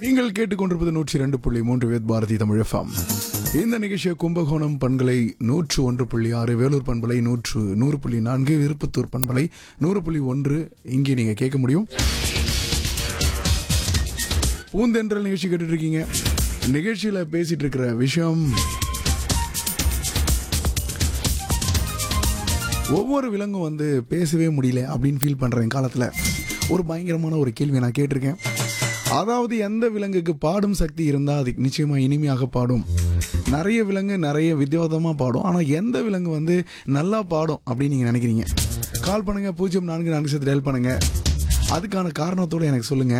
நீங்கள் கேட்டுக்கொண்டிருப்பது நூற்றி இரண்டு புள்ளி மூன்று வேத் பாரதி தமிழ் எஃப்எம் இந்த நிகழ்ச்சியை கும்பகோணம் பண்பலை நூற்று ஒன்று புள்ளி ஆறு வேலூர் பண்பலை நூற்று நூறு புள்ளி நான்கு விருப்பத்தூர் பண்பலை நூறு புள்ளி ஒன்று இங்கே நீங்க கேட்க முடியும் பூந்தென்றல் நிகழ்ச்சி கேட்டுட்டு இருக்கீங்க நிகழ்ச்சியில பேசிட்டு இருக்கிற விஷயம் ஒவ்வொரு விலங்கும் வந்து பேசவே முடியல அப்படின்னு ஃபீல் பண்றேன் காலத்துல ஒரு பயங்கரமான ஒரு கேள்வி நான் கேட்டிருக்கேன் அதாவது எந்த விலங்குக்கு பாடும் சக்தி இருந்தால் அதுக்கு நிச்சயமா இனிமையாக பாடும் நிறைய விலங்கு நிறைய வித்தியாசமாக பாடும் ஆனால் எந்த விலங்கு வந்து நல்லா பாடும் அப்படின்னு நீங்கள் நினைக்கிறீங்க கால் பண்ணுங்க பூஜ்ஜியம் நான்கு நான்கு சேர்த்து டயல் பண்ணுங்க அதுக்கான காரணத்தோடு எனக்கு சொல்லுங்க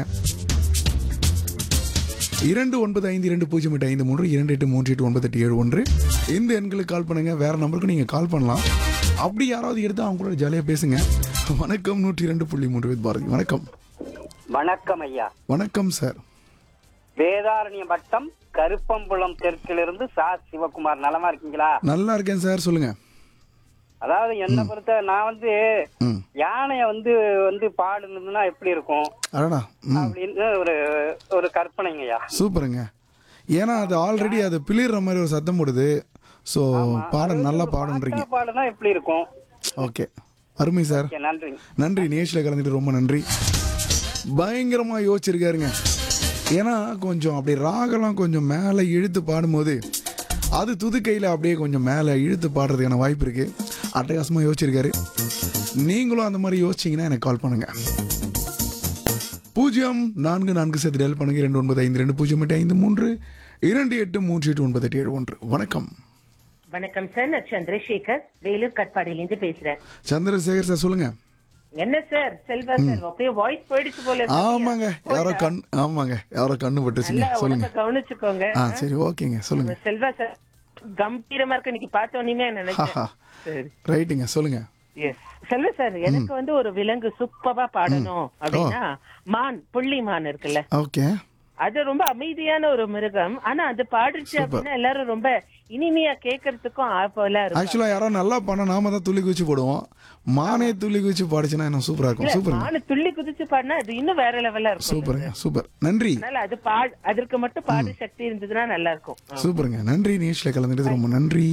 இரண்டு ஒன்பது ஐந்து இரண்டு பூஜ்ஜியம் எட்டு ஐந்து மூன்று இரண்டு எட்டு மூன்று எட்டு ஒன்பது எட்டு ஏழு ஒன்று இந்த எண்களுக்கு கால் பண்ணுங்க வேற நம்பருக்கு நீங்க கால் பண்ணலாம் அப்படி யாராவது எடுத்து அவங்க கூட ஜாலியாக பேசுங்க வணக்கம் நூற்றி இரண்டு புள்ளி மூன்று வித் பாரதி வணக்கம் வணக்கம் ஐயா வணக்கம் சார் வேதாரண்யம் வட்டம் கருப்பம்புலம் தெற்கிலிருந்து சா சிவகுமார் நலமா இருக்கீங்களா நல்லா இருக்கேன் சார் சொல்லுங்க அதாவது என்ன பொறுத்த நான் வந்து ம் யானைய வந்து வந்து பாடுனதுன்னா எப்படி இருக்கும் அடடா ம் அப்படின்னு ஒரு ஒரு கற்பனைங்க ஐயா சூப்பருங்க ஏன்னா அது ஆல்ரெடி அது பிளிற மாதிரி ஒரு சத்தம் போடுது ஸோ பாடம் நல்லா பாடுன்றீங்க பாட்டா பாடுனா எப்படி இருக்கும் ஓகே அருமை சார் ஓகே, நன்றிங்க நன்றி நேஷில் கலந்துட்டு ரொம்ப நன்றி பயங்கரமா யோசிச்சிருக்காருங்க ஏன்னா கொஞ்சம் அப்படி ராகலாம் கொஞ்சம் மேலே இழுத்து பாடும்போது அது துதுக்கையில் அப்படியே கொஞ்சம் மேலே இழுத்து பாடுறதுக்கான வாய்ப்பு இருக்கு அட்டகாசமா யோசிச்சிருக்காரு நீங்களும் அந்த மாதிரி யோசிச்சீங்கன்னா எனக்கு கால் பண்ணுங்க பூஜ்ஜியம் நான்கு நான்கு சேர்த்து டெல் பண்ணுங்க இரண்டு ஒன்பது ஐந்து ரெண்டு பூஜ்ஜியம் எட்டு ஐந்து மூன்று இரண்டு எட்டு மூன்று எட்டு ஒன்பது எட்டு ஏழு ஒன்று வணக்கம் வணக்கம் சார் நான் சந்திரசேகர் வேலூர் கட்பாடியிலிருந்து பேசுறேன் சந்திரசேகர் சார் சொல்லுங்க என்ன சார் செல்வா சார் அப்படியே வாய்ஸ் போயிடுச்சு போல இருக்கு. ஆமாங்க யாரோ கண் ஆமாங்க யாரோ கண்ணு பட்டுச்சுங்க நல்லா சொல்லுங்க உடம்ப கவனிச்சுக்கோங்க ஆ சரி ஓகேங்க சொல்லுங்க செல்வா சார் கம்பீரமா இருக்கு இன்னைக்கு பார்த்த உடனே நினைச்சேன் ஹாஹா. சரி ரைட்டுங்க சொல்லுங்க எஸ் செல்வா சார் எனக்கு வந்து ஒரு விலங்கு சூப்பரா பாடணும் அப்படின்னா மான் புள்ளி மான் இருக்குல்ல ஓகே அது ரொம்ப அமைதியான ஒரு மிருகம் ஆனா அது பாடுச்சு அப்படின்னா எல்லாரும் ரொம்ப இனிமையா கேட்கறதுக்கும் ஆப்போல இருக்கும் ஆக்சுவலா யாரோ நல்லா பண்ண நாம தான் துள்ளி குச்சி போடுவோம் மானே துள்ளி குச்சி பாடுச்சுன்னா இன்னும் சூப்பரா இருக்கும் சூப்பருங்க மானு துள்ளி குதிச்சு பாடினா அது இன்னும் வேற லெவலா இருக்கும் சூப்பருங்க சூப்பர் நன்றி அதனால அது பாடு அதற்கு மட்டும் பாடு சக்தி இருந்ததுன்னா நல்லா இருக்கும் சூப்பருங்க நன்றி நியூஸ்ல கலந்துட்டு ரொம்ப நன்றி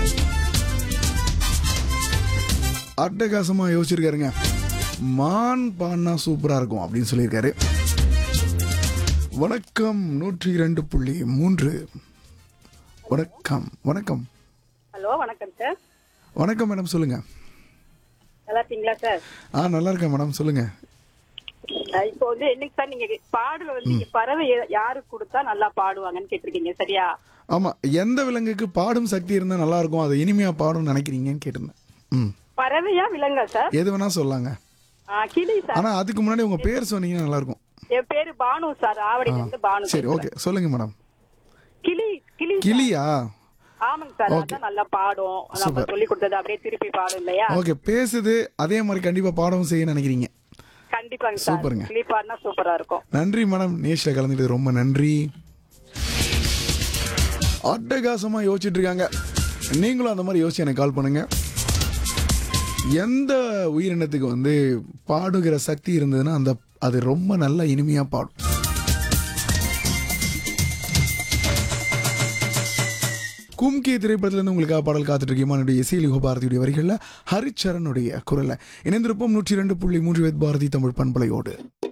அட்டகாசமா யோசிச்சிருக்காருங்க மான் பாடினா சூப்பரா இருக்கும் அப்படின்னு சொல்லியிருக்காரு வணக்கம் நூற்றி இரண்டு புள்ளி மூன்று வணக்கம் வணக்கம் ஹலோ வணக்கம் சார் வணக்கம் மேடம் சொல்லுங்க நல்லா இருக்கீங்களா சார் ஆ நல்லா இருக்கேன் மேடம் சொல்லுங்க அஹ் இப்போ வந்து என்னைக்கு சார் நீங்க பாடல வந்து நீங்க பறவை யா- யாருக்கு கொடுத்தா நல்லா பாடுவாங்கன்னு கேட்டிருக்கீங்க சரியா ஆமா எந்த விலங்குக்கு பாடும் சக்தி இருந்தா நல்லா இருக்கும் அது இனிமையா பாடும்னு நினைக்கிறீங்கன்னு கேட்டிருந்தேன் ம் பறவையா விலங்கா சார் எது வேணா சொல்லாங்க ஆஹ் கிளி சார் ஆனா அதுக்கு முன்னாடி உங்க பேர் சொன்னீங்கன்னா நல்லா இருக்கும் என் பேரு பானு சார் ஆவடியில இருந்து பானு சரி பேசுறேன். ஓகே சொல்லுங்க மேடம் கிளி கிளி சார். கிளியா ஆமாங்க சார் அதான் நல்லா பாடும் நம்ம சொல்லி கொடுத்தது அப்படியே திருப்பி பாடும் இல்லையா ஓகே பேசுது அதே மாதிரி கண்டிப்பா பாடவும் செய்ய நினைக்கிறீங்க கண்டிப்பாங்க சார் சூப்பருங்க. கிளி பாடினா சூப்பரா இருக்கும் நன்றி மேடம் நேஷ்ல கலந்துட்டு ரொம்ப நன்றி அட்டகாசமா யோசிச்சுட்டு இருக்காங்க நீங்களும் அந்த மாதிரி யோசிச்சு எனக்கு கால் பண்ணுங்க எந்த உயிரினத்துக்கு வந்து பாடுகிற சக்தி இருந்ததுன்னா அந்த அது ரொம்ப நல்ல இனிமையா பாடும் கும்கி திரைப்படத்திலிருந்து உங்களுக்காக பாடல் காத்துட்டு இருக்கீமானுடைய இசையில் யுகபாரதியுடைய வரிகளில் ஹரிச்சரனுடைய குரல்ல இணைந்திருப்போம் நூற்றி இரண்டு புள்ளி மூன்று வேத் பாரதி தமிழ் பண்பலையோடு